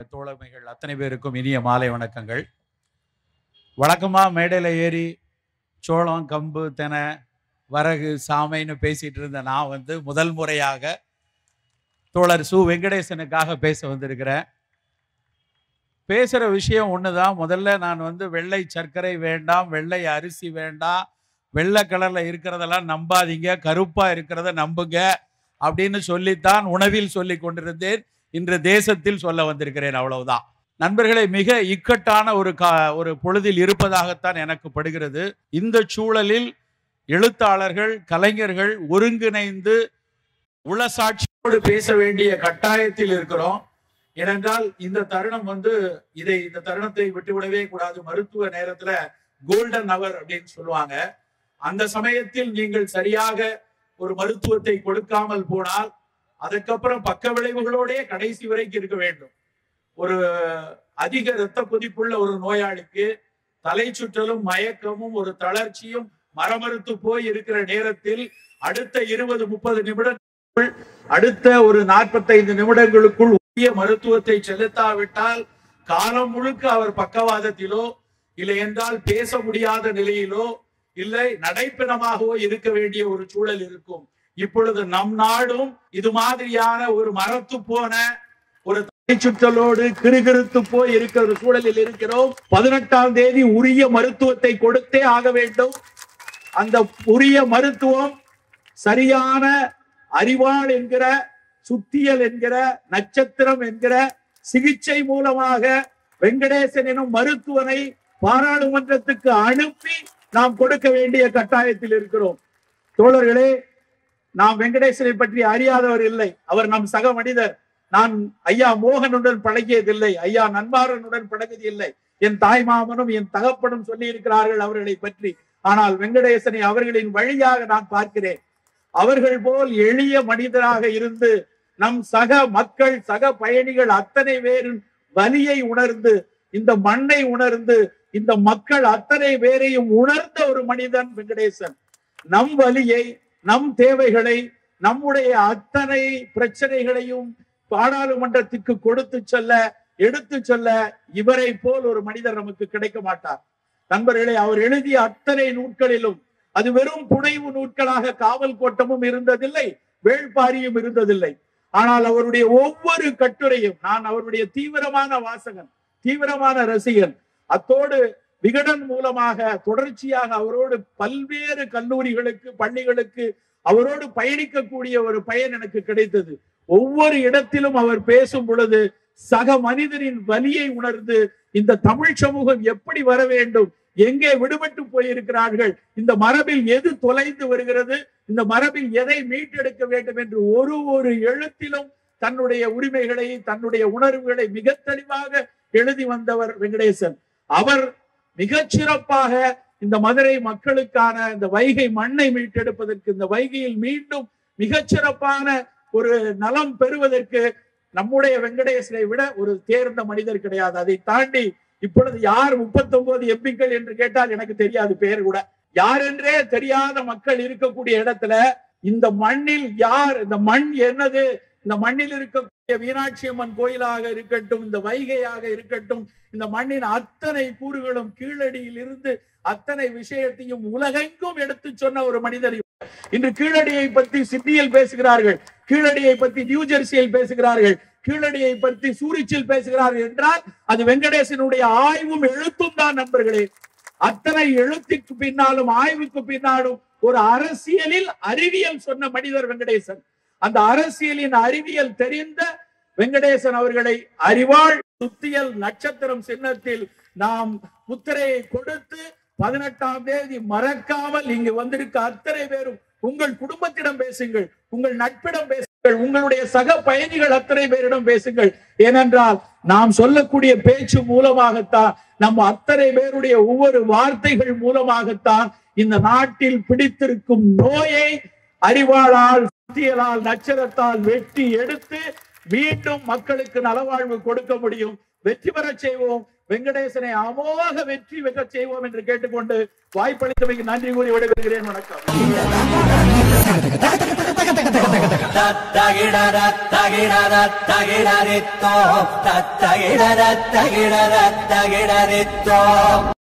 தோழமைகள் அத்தனை பேருக்கும் இனிய மாலை வணக்கங்கள் வழக்கமா மேடையில் ஏறி சோளம் கம்பு தெனை வரகு சாமைன்னு பேசிட்டு இருந்த நான் வந்து முதல் முறையாக தோழர் சு வெங்கடேசனுக்காக பேச வந்திருக்கிறேன் பேசுகிற விஷயம் ஒன்று தான் முதல்ல நான் வந்து வெள்ளை சர்க்கரை வேண்டாம் வெள்ளை அரிசி வேண்டாம் வெள்ளை கலரில் இருக்கிறதெல்லாம் நம்பாதீங்க கருப்பாக இருக்கிறத நம்புங்க அப்படின்னு சொல்லித்தான் உணவில் சொல்லி கொண்டிருந்தேன் இன்று தேசத்தில் சொல்ல வந்திருக்கிறேன் அவ்வளவுதான் நண்பர்களே மிக இக்கட்டான ஒரு கா ஒரு பொழுதில் இருப்பதாகத்தான் எனக்கு படுகிறது இந்த சூழலில் எழுத்தாளர்கள் கலைஞர்கள் ஒருங்கிணைந்து உளசாட்சியோடு பேச வேண்டிய கட்டாயத்தில் இருக்கிறோம் ஏனென்றால் இந்த தருணம் வந்து இதை இந்த தருணத்தை விட்டுவிடவே கூடாது மருத்துவ நேரத்துல கோல்டன் அவர் அப்படின்னு சொல்லுவாங்க அந்த சமயத்தில் நீங்கள் சரியாக ஒரு மருத்துவத்தை கொடுக்காமல் போனால் அதுக்கப்புறம் பக்க விளைவுகளோடே கடைசி வரைக்கும் இருக்க வேண்டும் ஒரு அதிக இரத்த கொதிப்புள்ள ஒரு நோயாளிக்கு தலை சுற்றலும் மயக்கமும் ஒரு தளர்ச்சியும் மரமறுத்து போய் இருக்கிற நேரத்தில் அடுத்த இருபது முப்பது நிமிடங்களுக்குள் அடுத்த ஒரு நாற்பத்தைந்து நிமிடங்களுக்குள் உரிய மருத்துவத்தை செலுத்தாவிட்டால் காலம் முழுக்க அவர் பக்கவாதத்திலோ இல்லை என்றால் பேச முடியாத நிலையிலோ இல்லை நடைப்பிணமாகவோ இருக்க வேண்டிய ஒரு சூழல் இருக்கும் இப்பொழுது நம் நாடும் இது மாதிரியான ஒரு மரத்து போன ஒரு தலை சுற்றலோடு கிருகிருத்து போய் இருக்கிற ஒரு சூழலில் இருக்கிறோம் பதினெட்டாம் தேதி உரிய மருத்துவத்தை கொடுத்தே ஆக வேண்டும் அந்த உரிய மருத்துவம் சரியான அறிவாள் என்கிற சுத்தியல் என்கிற நட்சத்திரம் என்கிற சிகிச்சை மூலமாக வெங்கடேசன் எனும் மருத்துவனை பாராளுமன்றத்துக்கு அனுப்பி நாம் கொடுக்க வேண்டிய கட்டாயத்தில் இருக்கிறோம் தோழர்களே நாம் வெங்கடேசனை பற்றி அறியாதவர் இல்லை அவர் நம் சக மனிதர் நான் ஐயா மோகனுடன் பழகியதில்லை ஐயா நன்மாரனுடன் பழகியதில்லை என் தாய் மாமனும் என் தகப்பனும் சொல்லி இருக்கிறார்கள் அவர்களை பற்றி ஆனால் வெங்கடேசனை அவர்களின் வழியாக நான் பார்க்கிறேன் அவர்கள் போல் எளிய மனிதராக இருந்து நம் சக மக்கள் சக பயணிகள் அத்தனை பேரின் வலியை உணர்ந்து இந்த மண்ணை உணர்ந்து இந்த மக்கள் அத்தனை பேரையும் உணர்ந்த ஒரு மனிதன் வெங்கடேசன் நம் வலியை நம் தேவைகளை நம்முடைய அத்தனை பிரச்சனைகளையும் பாராளுமன்றத்துக்கு கொடுத்து சொல்ல எடுத்து சொல்ல இவரை போல் ஒரு மனிதர் நமக்கு கிடைக்க மாட்டார் நண்பர்களே அவர் எழுதிய அத்தனை நூட்களிலும் அது வெறும் புனைவு நூட்களாக காவல் கோட்டமும் இருந்ததில்லை வேள்பாரியும் இருந்ததில்லை ஆனால் அவருடைய ஒவ்வொரு கட்டுரையும் நான் அவருடைய தீவிரமான வாசகன் தீவிரமான ரசிகன் அத்தோடு விகடன் மூலமாக தொடர்ச்சியாக அவரோடு பல்வேறு கல்லூரிகளுக்கு பள்ளிகளுக்கு அவரோடு பயணிக்கக்கூடிய ஒரு பயன் எனக்கு கிடைத்தது ஒவ்வொரு இடத்திலும் அவர் பேசும் பொழுது சக மனிதனின் வலியை உணர்ந்து இந்த தமிழ் சமூகம் எப்படி வர வேண்டும் எங்கே விடுபட்டு போயிருக்கிறார்கள் இந்த மரபில் எது தொலைந்து வருகிறது இந்த மரபில் எதை மீட்டெடுக்க வேண்டும் என்று ஒரு ஒரு எழுத்திலும் தன்னுடைய உரிமைகளை தன்னுடைய உணர்வுகளை மிக தெளிவாக எழுதி வந்தவர் வெங்கடேசன் அவர் மிகச் சிறப்பாக இந்த மதுரை மக்களுக்கான இந்த வைகை மண்ணை மீட்டெடுப்பதற்கு இந்த வைகையில் மீண்டும் மிகச் சிறப்பான ஒரு நலம் பெறுவதற்கு நம்முடைய வெங்கடேசனை விட ஒரு தேர்ந்த மனிதர் கிடையாது அதை தாண்டி இப்பொழுது யார் முப்பத்தி ஒன்பது எம்பிக்கள் என்று கேட்டால் எனக்கு தெரியாது பேர் கூட யார் என்றே தெரியாத மக்கள் இருக்கக்கூடிய இடத்துல இந்த மண்ணில் யார் இந்த மண் என்னது இந்த மண்ணில் இருக்கக்கூடிய மீனாட்சி அம்மன் கோயிலாக இருக்கட்டும் இந்த வைகையாக இருக்கட்டும் இந்த மண்ணின் அத்தனை கூறுகளும் கீழடியில் இருந்து அத்தனை விஷயத்தையும் உலகெங்கும் எடுத்து சொன்ன ஒரு மனிதர் இன்று கீழடியை பற்றி சிட்னியில் பேசுகிறார்கள் கீழடியை பற்றி நியூ ஜெர்சியில் பேசுகிறார்கள் கீழடியை பற்றி சூரிச்சில் பேசுகிறார்கள் என்றால் அது வெங்கடேசனுடைய ஆய்வும் எழுத்தும் தான் நண்பர்களே அத்தனை எழுத்துக்கு பின்னாலும் ஆய்வுக்கு பின்னாலும் ஒரு அரசியலில் அறிவியல் சொன்ன மனிதர் வெங்கடேசன் அந்த அரசியலின் அறிவியல் தெரிந்த வெங்கடேசன் அவர்களை அறிவாள் சுத்தியல் நட்சத்திரம் சின்னத்தில் நாம் முத்திரையை கொடுத்து பதினெட்டாம் தேதி மறக்காமல் இங்கு வந்திருக்க அத்தனை பேரும் உங்கள் குடும்பத்திடம் பேசுங்கள் உங்கள் நட்பிடம் பேசுங்கள் உங்களுடைய சக பயணிகள் அத்தனை பேரிடம் பேசுங்கள் ஏனென்றால் நாம் சொல்லக்கூடிய பேச்சு மூலமாகத்தான் நம்ம அத்தனை பேருடைய ஒவ்வொரு வார்த்தைகள் மூலமாகத்தான் இந்த நாட்டில் பிடித்திருக்கும் நோயை அறிவாளால் சத்தியலால் நட்சத்திரத்தால் வெட்டி எடுத்து மீண்டும் மக்களுக்கு நலவாழ்வு கொடுக்க முடியும் வெற்றி பெறச் செய்வோம் வெங்கடேசனை அமோக வெற்றி பெற செய்வோம் என்று கேட்டுக்கொண்டு வாய்ப்பளித்தமைக்கு நன்றி கூறி விடைபெறுகிறேன் வணக்கம் தத்தகிடர தகிடர தகிடரித்தோ தத்தகிடர தகிடர தகிடரித்தோ